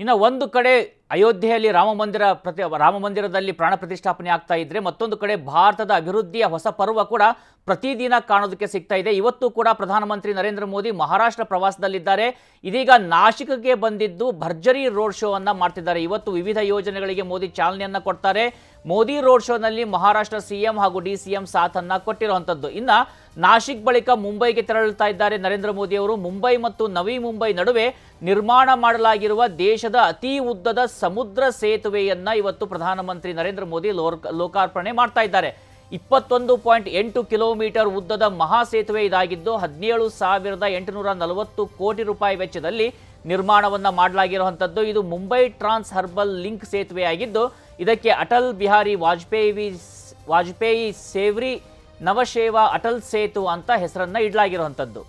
ಇನ್ನು ಒಂದು ಕಡೆ ಅಯೋಧ್ಯೆಯಲ್ಲಿ ರಾಮ ಮಂದಿರ ಪ್ರತಿ ರಾಮ ಮಂದಿರದಲ್ಲಿ ಪ್ರಾಣ ಪ್ರತಿಷ್ಠಾಪನೆ ಆಗ್ತಾ ಇದ್ರೆ ಮತ್ತೊಂದು ಕಡೆ ಭಾರತದ ಅಭಿವೃದ್ಧಿಯ ಹೊಸ ಪರ್ವ ಕೂಡ ಪ್ರತಿದಿನ ಕಾಣೋದಕ್ಕೆ ಸಿಗ್ತಾ ಇದೆ ಇವತ್ತು ಕೂಡ ಪ್ರಧಾನಮಂತ್ರಿ ನರೇಂದ್ರ ಮೋದಿ ಮಹಾರಾಷ್ಟ್ರ ಪ್ರವಾಸದಲ್ಲಿದ್ದಾರೆ ಇದೀಗ ನಾಶಿಕ್ಗೆ ಬಂದಿದ್ದು ಭರ್ಜರಿ ರೋಡ್ ಶೋ ಅನ್ನ ಮಾಡ್ತಿದ್ದಾರೆ ಇವತ್ತು ವಿವಿಧ ಯೋಜನೆಗಳಿಗೆ ಮೋದಿ ಚಾಲನೆಯನ್ನ ಕೊಡ್ತಾರೆ ಮೋದಿ ರೋಡ್ ಶೋನಲ್ಲಿ ಮಹಾರಾಷ್ಟ್ರ ಸಿಎಂ ಹಾಗೂ ಡಿ ಸಿಎಂ ಸಾಥನ್ನ ಕೊಟ್ಟಿರುವಂತದ್ದು ಇನ್ನ ನಾಶಿಕ್ ಬಳಿಕ ಮುಂಬೈಗೆ ತೆರಳುತ್ತಾ ಇದ್ದಾರೆ ನರೇಂದ್ರ ಮೋದಿ ಅವರು ಮುಂಬೈ ಮತ್ತು ನವಿ ಮುಂಬೈ ನಡುವೆ ನಿರ್ಮಾಣ ಮಾಡಲಾಗಿರುವ ದೇಶದ ಅತಿ ಉದ್ದದ ಸಮುದ್ರ ಸೇತುವೆಯನ್ನ ಇವತ್ತು ಪ್ರಧಾನಮಂತ್ರಿ ನರೇಂದ್ರ ಮೋದಿ ಲೋರ್- ಲೋಕಾರ್ಪಣೆ ಮಾಡ್ತಾ ಇದ್ದಾರೆ ಇಪ್ಪತ್ತೊಂದು ಪಾಯಿಂಟ್ ಎಂಟು ಕಿಲೋಮೀಟರ್ ಉದ್ದದ ಮಹಾ ಸೇತುವೆ ಇದಾಗಿದ್ದು ಹದಿನೇಳು ಸಾವಿರದ ಎಂಟುನೂರ ನಲವತ್ತು ಕೋಟಿ ರೂಪಾಯಿ ವೆಚ್ಚದಲ್ಲಿ ನಿರ್ಮಾಣವನ್ನ ಮಾಡಲಾಗಿರುವಂಥದ್ದು ಇದು ಮುಂಬೈ ಟ್ರಾನ್ಸ್ ಹರ್ಬಲ್ ಲಿಂಕ್ ಸೇತುವೆಯಾಗಿದ್ದು ಇದಕ್ಕೆ ಅಟಲ್ ಬಿಹಾರಿ ವಾಜಪೇಯಿ ವಾಜಪೇಯಿ ಸೇವ್ರಿ ನವಶೇವಾ ಅಟಲ್ ಸೇತು ಅಂತ ಹೆಸರನ್ನ ಇಡಲಾಗಿರುವಂಥದ್ದು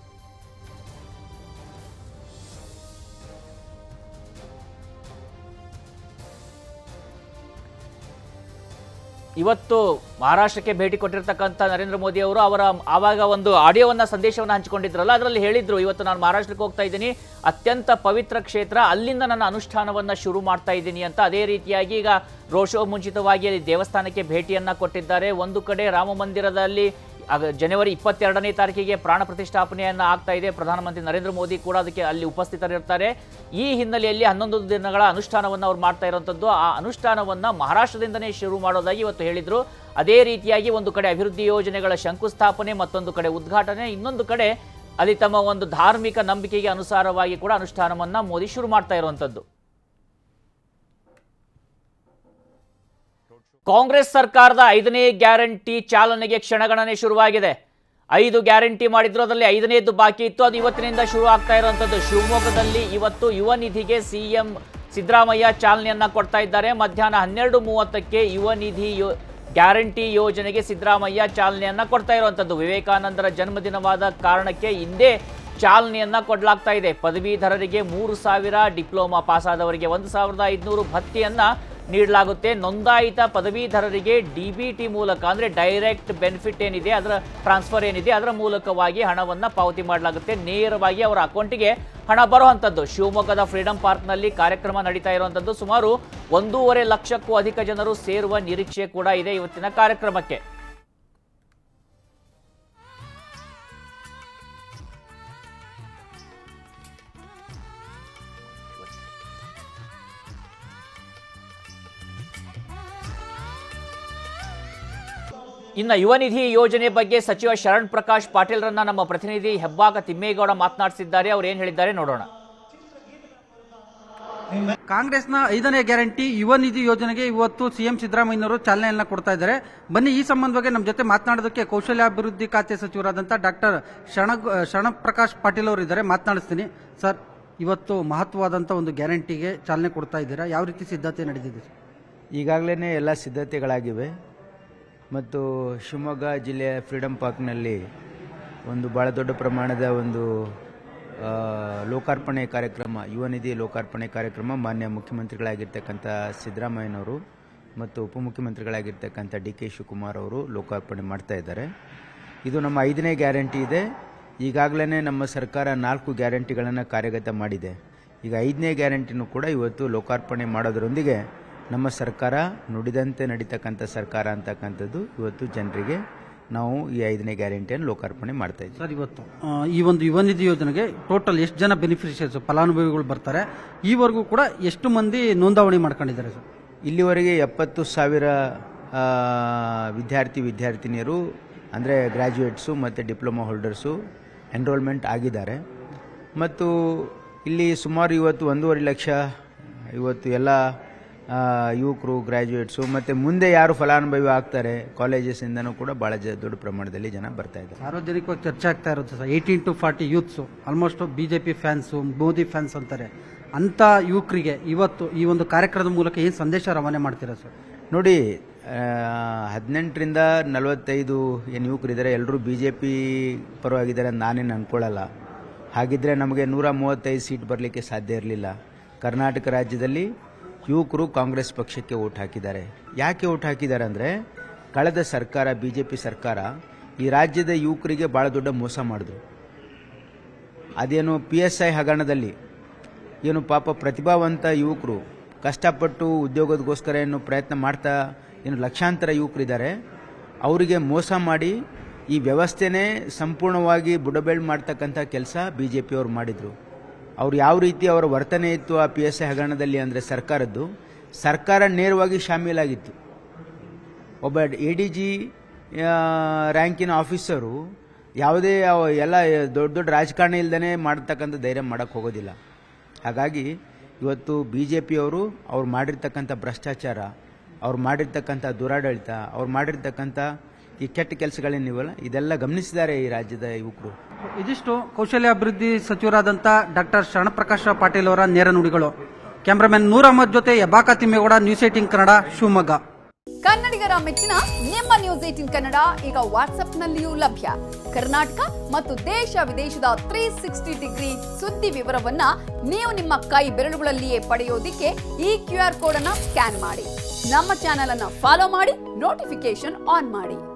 ಇವತ್ತು ಮಹಾರಾಷ್ಟ್ರಕ್ಕೆ ಭೇಟಿ ಕೊಟ್ಟಿರ್ತಕ್ಕಂಥ ನರೇಂದ್ರ ಮೋದಿ ಅವರು ಅವರ ಆವಾಗ ಒಂದು ಆಡಿಯೋವನ್ನ ಸಂದೇಶವನ್ನ ಹಂಚಿಕೊಂಡಿದ್ರಲ್ಲ ಅದರಲ್ಲಿ ಹೇಳಿದ್ರು ಇವತ್ತು ನಾನು ಮಹಾರಾಷ್ಟ್ರಕ್ಕೆ ಹೋಗ್ತಾ ಇದ್ದೀನಿ ಅತ್ಯಂತ ಪವಿತ್ರ ಕ್ಷೇತ್ರ ಅಲ್ಲಿಂದ ನನ್ನ ಅನುಷ್ಠಾನವನ್ನ ಶುರು ಮಾಡ್ತಾ ಇದ್ದೀನಿ ಅಂತ ಅದೇ ರೀತಿಯಾಗಿ ಈಗ ರೋಡ್ ಶೋ ಮುಂಚಿತವಾಗಿ ಅಲ್ಲಿ ದೇವಸ್ಥಾನಕ್ಕೆ ಭೇಟಿಯನ್ನ ಕೊಟ್ಟಿದ್ದಾರೆ ಒಂದು ಕಡೆ ರಾಮ ಮಂದಿರದಲ್ಲಿ ಆಗ ಜನವರಿ ಇಪ್ಪತ್ತೆರಡನೇ ತಾರೀಕಿಗೆ ಪ್ರಾಣ ಪ್ರತಿಷ್ಠಾಪನೆಯನ್ನ ಆಗ್ತಾ ಇದೆ ಪ್ರಧಾನಮಂತ್ರಿ ನರೇಂದ್ರ ಮೋದಿ ಕೂಡ ಅದಕ್ಕೆ ಅಲ್ಲಿ ಉಪಸ್ಥಿತರಿರ್ತಾರೆ ಈ ಹಿನ್ನೆಲೆಯಲ್ಲಿ ಹನ್ನೊಂದು ದಿನಗಳ ಅನುಷ್ಠಾನವನ್ನು ಅವ್ರು ಮಾಡ್ತಾ ಇರುವಂಥದ್ದು ಆ ಅನುಷ್ಠಾನವನ್ನ ಮಹಾರಾಷ್ಟ್ರದಿಂದನೇ ಶುರು ಮಾಡೋದಾಗಿ ಇವತ್ತು ಹೇಳಿದ್ರು ಅದೇ ರೀತಿಯಾಗಿ ಒಂದು ಕಡೆ ಅಭಿವೃದ್ಧಿ ಯೋಜನೆಗಳ ಶಂಕುಸ್ಥಾಪನೆ ಮತ್ತೊಂದು ಕಡೆ ಉದ್ಘಾಟನೆ ಇನ್ನೊಂದು ಕಡೆ ಅಲ್ಲಿ ತಮ್ಮ ಒಂದು ಧಾರ್ಮಿಕ ನಂಬಿಕೆಗೆ ಅನುಸಾರವಾಗಿ ಕೂಡ ಅನುಷ್ಠಾನವನ್ನ ಮೋದಿ ಶುರು ಮಾಡ್ತಾ ಇರುವಂಥದ್ದು ಕಾಂಗ್ರೆಸ್ ಸರ್ಕಾರದ ಐದನೇ ಗ್ಯಾರಂಟಿ ಚಾಲನೆಗೆ ಕ್ಷಣಗಣನೆ ಶುರುವಾಗಿದೆ ಐದು ಗ್ಯಾರಂಟಿ ಮಾಡಿದ್ರು ಅದರಲ್ಲಿ ಐದನೇದು ಬಾಕಿ ಇತ್ತು ಅದು ಇವತ್ತಿನಿಂದ ಶುರು ಆಗ್ತಾ ಇರುವಂಥದ್ದು ಶಿವಮೊಗ್ಗದಲ್ಲಿ ಇವತ್ತು ಯುವ ನಿಧಿಗೆ ಸಿಎಂ ಸಿದ್ದರಾಮಯ್ಯ ಚಾಲನೆಯನ್ನ ಕೊಡ್ತಾ ಇದ್ದಾರೆ ಮಧ್ಯಾಹ್ನ ಹನ್ನೆರಡು ಮೂವತ್ತಕ್ಕೆ ಯುವ ನಿಧಿ ಯೋ ಗ್ಯಾರಂಟಿ ಯೋಜನೆಗೆ ಸಿದ್ದರಾಮಯ್ಯ ಚಾಲನೆಯನ್ನ ಕೊಡ್ತಾ ಇರುವಂಥದ್ದು ವಿವೇಕಾನಂದರ ಜನ್ಮದಿನವಾದ ಕಾರಣಕ್ಕೆ ಹಿಂದೆ ಚಾಲನೆಯನ್ನ ಕೊಡಲಾಗ್ತಾ ಇದೆ ಪದವೀಧರರಿಗೆ ಮೂರು ಸಾವಿರ ಡಿಪ್ಲೊಮಾ ಪಾಸಾದವರಿಗೆ ಒಂದು ಸಾವಿರದ ಐದುನೂರು ಭತ್ಯೆಯನ್ನ ನೀಡಲಾಗುತ್ತೆ ನೋಂದಾಯಿತ ಪದವೀಧರರಿಗೆ ಡಿ ಬಿ ಟಿ ಮೂಲಕ ಅಂದರೆ ಡೈರೆಕ್ಟ್ ಬೆನಿಫಿಟ್ ಏನಿದೆ ಅದರ ಟ್ರಾನ್ಸ್ಫರ್ ಏನಿದೆ ಅದರ ಮೂಲಕವಾಗಿ ಹಣವನ್ನು ಪಾವತಿ ಮಾಡಲಾಗುತ್ತೆ ನೇರವಾಗಿ ಅವರ ಅಕೌಂಟಿಗೆ ಹಣ ಬರುವಂಥದ್ದು ಶಿವಮೊಗ್ಗದ ಫ್ರೀಡಂ ಪಾರ್ಕ್ನಲ್ಲಿ ಕಾರ್ಯಕ್ರಮ ನಡೀತಾ ಇರುವಂಥದ್ದು ಸುಮಾರು ಒಂದೂವರೆ ಲಕ್ಷಕ್ಕೂ ಅಧಿಕ ಜನರು ಸೇರುವ ನಿರೀಕ್ಷೆ ಕೂಡ ಇದೆ ಇವತ್ತಿನ ಕಾರ್ಯಕ್ರಮಕ್ಕೆ ಇನ್ನು ಯುವ ನಿಧಿ ಯೋಜನೆ ಬಗ್ಗೆ ಸಚಿವ ಶರಣ್ ಪ್ರಕಾಶ್ ಪಾಟೀಲ್ರನ್ನ ನಮ್ಮ ಪ್ರತಿನಿಧಿ ಹೆಬ್ಬಾಕ ತಿಮ್ಮೇಗೌಡ ಮಾತನಾಡಿಸಿದ್ದಾರೆ ಅವ್ರು ಏನ್ ಹೇಳಿದ್ದಾರೆ ನೋಡೋಣ ಕಾಂಗ್ರೆಸ್ನ ಐದನೇ ಗ್ಯಾರಂಟಿ ಯುವ ನಿಧಿ ಯೋಜನೆಗೆ ಇವತ್ತು ಸಿಎಂ ಸಿದ್ದರಾಮಯ್ಯನವರು ಚಾಲನೆಯನ್ನ ಕೊಡ್ತಾ ಇದ್ದಾರೆ ಬನ್ನಿ ಈ ಸಂಬಂಧವಾಗಿ ನಮ್ಮ ಜೊತೆ ಮಾತನಾಡೋದಕ್ಕೆ ಕೌಶಲ್ಯಾಭಿವೃದ್ಧಿ ಖಾತೆ ಸಚಿವರಾದಂತಹ ಡಾಕ್ಟರ್ ಶರಣ ಶರಣಪ್ರಕಾಶ್ ಪಾಟೀಲ್ ಅವರು ಇದ್ದಾರೆ ಮಾತನಾಡಿಸ್ತೀನಿ ಸರ್ ಇವತ್ತು ಮಹತ್ವವಾದಂಥ ಒಂದು ಗ್ಯಾರಂಟಿಗೆ ಚಾಲನೆ ಕೊಡ್ತಾ ಇದ್ದೀರಾ ಯಾವ ರೀತಿ ಸಿದ್ಧತೆ ನಡೆದಿದೆ ಈಗಾಗಲೇ ಎಲ್ಲ ಸಿದ್ಧತೆಗಳಾಗಿವೆ ಮತ್ತು ಶಿವಮೊಗ್ಗ ಜಿಲ್ಲೆಯ ಫ್ರೀಡಮ್ ಪಾರ್ಕ್ನಲ್ಲಿ ಒಂದು ಭಾಳ ದೊಡ್ಡ ಪ್ರಮಾಣದ ಒಂದು ಆ, ಲೋಕಾರ್ಪಣೆ ಕಾರ್ಯಕ್ರಮ ಯುವ ನಿಧಿ ಲೋಕಾರ್ಪಣೆ ಕಾರ್ಯಕ್ರಮ ಮಾನ್ಯ ಮುಖ್ಯಮಂತ್ರಿಗಳಾಗಿರ್ತಕ್ಕಂಥ ಸಿದ್ದರಾಮಯ್ಯನವರು ಮತ್ತು ಉಪಮುಖ್ಯಮಂತ್ರಿಗಳಾಗಿರ್ತಕ್ಕಂಥ ಡಿ ಕೆ ಶಿವಕುಮಾರ್ ಅವರು ಲೋಕಾರ್ಪಣೆ ಮಾಡ್ತಾ ಇದ್ದಾರೆ ಇದು ನಮ್ಮ ಐದನೇ ಗ್ಯಾರಂಟಿ ಇದೆ ಈಗಾಗಲೇ ನಮ್ಮ ಸರ್ಕಾರ ನಾಲ್ಕು ಗ್ಯಾರಂಟಿಗಳನ್ನು ಕಾರ್ಯಗತ ಮಾಡಿದೆ ಈಗ ಐದನೇ ಗ್ಯಾರಂಟಿನೂ ಕೂಡ ಇವತ್ತು ಲೋಕಾರ್ಪಣೆ ಮಾಡೋದರೊಂದಿಗೆ ನಮ್ಮ ಸರ್ಕಾರ ನುಡಿದಂತೆ ನಡೀತಕ್ಕಂಥ ಸರ್ಕಾರ ಅಂತಕ್ಕಂಥದ್ದು ಇವತ್ತು ಜನರಿಗೆ ನಾವು ಈ ಐದನೇ ಗ್ಯಾರಂಟಿಯನ್ನು ಲೋಕಾರ್ಪಣೆ ಮಾಡ್ತಾ ಇದ್ದೀವಿ ಸರ್ ಇವತ್ತು ಆ, ಈ ಒಂದು ಯುವ ನಿಧಿ ಯೋಜನೆಗೆ ಟೋಟಲ್ ಎಷ್ಟು ಜನ ಬೆನಿಫಿಷಿಯರ್ಸ್ ಫಲಾನುಭವಿಗಳು ಬರ್ತಾರೆ ಈವರೆಗೂ ಕೂಡ ಎಷ್ಟು ಮಂದಿ ನೋಂದಾವಣಿ ಮಾಡ್ಕೊಂಡಿದ್ದಾರೆ ಸರ್ ಇಲ್ಲಿವರೆಗೆ ಎಪ್ಪತ್ತು ಸಾವಿರ ಆ, ವಿದ್ಯಾರ್ಥಿ ವಿದ್ಯಾರ್ಥಿನಿಯರು ಅಂದರೆ ಗ್ರ್ಯಾಜುಯೇಟ್ಸು ಮತ್ತು ಡಿಪ್ಲೊಮಾ ಹೋಲ್ಡರ್ಸು ಎನ್ರೋಲ್ಮೆಂಟ್ ಆಗಿದ್ದಾರೆ ಮತ್ತು ಇಲ್ಲಿ ಸುಮಾರು ಇವತ್ತು ಒಂದೂವರೆ ಲಕ್ಷ ಇವತ್ತು ಎಲ್ಲ ಆ, ಯುವಕರು ಗ್ರ್ಯಾಜುಯೇಟ್ಸು ಮತ್ತು ಮುಂದೆ ಯಾರು ಫಲಾನುಭವಿ ಆಗ್ತಾರೆ ಕಾಲೇಜಸ್ಸಿಂದನೂ ಕೂಡ ಭಾಳ ಜ ದೊಡ್ಡ ಪ್ರಮಾಣದಲ್ಲಿ ಜನ ಬರ್ತಾ ಇದ್ದಾರೆ ಸಾರ್ವಜನಿಕವಾಗಿ ಚರ್ಚೆ ಆಗ್ತಾ ಇರುತ್ತೆ sir eighteen to forty youths almost BJP fans Modi fans ಅಂತಾರೆ ಅಂತ ಯುವಕರಿಗೆ ಇವತ್ತು ಈ ಒಂದು ಕಾರ್ಯಕ್ರಮದ ಮೂಲಕ ಏನು ಸಂದೇಶ ರವಾನೆ ಮಾಡ್ತೀರಾ ಸರ್ ನೋಡಿ ಹದಿನೆಂಟರಿಂದ ನಲವತ್ತೈದು ಏನು ಯುವಕರಿದ್ದಾರೆ ಎಲ್ಲರೂ ಬಿ ಜೆ ಪಿ ಪರವಾಗಿದ್ದಾರೆ ಅಂತ ನಾನೇನು ಅನ್ಕೊಳ್ಳಲ್ಲ ಹಾಗಿದ್ರೆ ನಮಗೆ ನೂರ ಮೂವತ್ತೈದು ಸೀಟ್ ಬರಲಿಕ್ಕೆ ಸಾಧ್ಯ ಇರಲಿಲ್ಲ ಕರ್ನಾಟಕ ರಾಜ್ಯದಲ್ಲಿ ಯುವಕರು ಕಾಂಗ್ರೆಸ್ ಪಕ್ಷಕ್ಕೆ ಓಟ್ ಹಾಕಿದ್ದಾರೆ ಯಾಕೆ ಓಟ್ ಹಾಕಿದ್ದಾರೆ ಅಂದರೆ ಕಳೆದ ಸರ್ಕಾರ ಬಿ ಜೆ ಪಿ ಸರ್ಕಾರ ಈ ರಾಜ್ಯದ ಯುವಕರಿಗೆ ಭಾಳ ದೊಡ್ಡ ಮೋಸ ಮಾಡಿದ್ರು ಅದೇನು ಪಿ ಎಸ್ ಐ ಹಗರಣದಲ್ಲಿ ಏನು ಪಾಪ ಪ್ರತಿಭಾವಂತ ಯುವಕರು ಕಷ್ಟಪಟ್ಟು ಉದ್ಯೋಗದಗೋಸ್ಕರ ಏನು ಪ್ರಯತ್ನ ಮಾಡ್ತಾ ಏನು ಲಕ್ಷಾಂತರ ಯುವಕರಿದ್ದಾರೆ ಅವರಿಗೆ ಮೋಸ ಮಾಡಿ ಈ ವ್ಯವಸ್ಥೆನೇ ಸಂಪೂರ್ಣವಾಗಿ ಬುಡಬೇಳು ಮಾಡ್ತಕ್ಕಂಥ ಕೆಲಸ ಬಿ ಜೆ ಪಿಯವರು ಮಾಡಿದರು ಅವ್ರು ಯಾವ ರೀತಿ ಅವರ ವರ್ತನೆ ಇತ್ತು ಆ ಪಿ ಎಸ್ ಐ ಹಗರಣದಲ್ಲಿ ಅಂದರೆ ಸರ್ಕಾರದ್ದು ಸರ್ಕಾರ ನೇರವಾಗಿ ಶಾಮೀಲಾಗಿತ್ತು ಒಬ್ಬ ಎ ಡಿ ಜಿ ರ್ಯಾಂಕಿನ ಆಫೀಸರು ಯಾವುದೇ ಅವ- ಎಲ್ಲ ದೊಡ್ಡ ದೊಡ್ಡ ರಾಜಕಾರಣ ಇಲ್ದೇ ಮಾಡತಕ್ಕಂಥ ಧೈರ್ಯ ಮಾಡೋಕ್ಕೆ ಹೋಗೋದಿಲ್ಲ ಹಾಗಾಗಿ ಇವತ್ತು ಬಿ ಜೆ ಪಿಯವರು ಅವ್ರು ಮಾಡಿರ್ತಕ್ಕಂಥ ಭ್ರಷ್ಟಾಚಾರ ಅವ್ರು ಮಾಡಿರ್ತಕ್ಕಂಥ ದುರಾಡಳಿತ ಅವ್ರು ಮಾಡಿರ್ತಕ್ಕಂಥ ಈ ಕೆಟ್ಟ ಕೆಲಸಗಳೇನಿವಲ್ಲ ಇದೆಲ್ಲ ಗಮನಿಸಿದ್ದಾರೆ ಈ ರಾಜ್ಯದ ಯುವಕರು ಇದಿಷ್ಟು ಕೌಶಲ್ಯಾಭಿವೃದ್ಧಿ ಸಚಿವರಾದಂಥ ಡಾಕ್ಟರ್ ಶರಣಪ್ರಕಾಶ ಪಾಟೀಲ್ ಅವರ ನೇರ ನುಡಿಗಳು ಕ್ಯಾಮ್ರಾಮನ್ ನೂರ್ ಅಹಮದ್ ಜೊತೆ ಯಬಾಕ ತಿಮ್ಮೇಗೌಡ ನ್ಯೂಸ್ ಏಟಿನ್ ಕನ್ನಡ ಶಿವಮೊಗ್ಗ ಕನ್ನಡಿಗರ ಮೆಚ್ಚಿನ ನಿಮ್ಮ ನ್ಯೂಸ್ ಏಟಿನ್ ಕನ್ನಡ ಈಗ ವಾಟ್ಸ್ಆಪ್ನಲ್ಲಿಯೂ ಲಭ್ಯ ಕರ್ನಾಟಕ ಮತ್ತು ದೇಶ ವಿದೇಶದ ತ್ರೀ ಸಿಕ್ಸ್ಟಿ ಡಿಗ್ರಿ ಸುದ್ದಿ ವಿವರವನ್ನ ನೀವು ನಿಮ್ಮ ಕೈ ಬೆರಳುಗಳಲ್ಲಿಯೇ ಪಡೆಯೋದಿಕ್ಕೆ ಈ ಕ್ಯೂ ಆರ್ ಕೋಡ್ ಅನ್ನ ಸ್ಕ್ಯಾನ್ ಮಾಡಿ ನಮ್ಮ ಚಾನೆಲ್ ಅನ್ನ ಫಾಲೋ ಮಾಡಿ ನೋಟಿಫಿಕೇಶನ್ ಆನ್ ಮಾಡಿ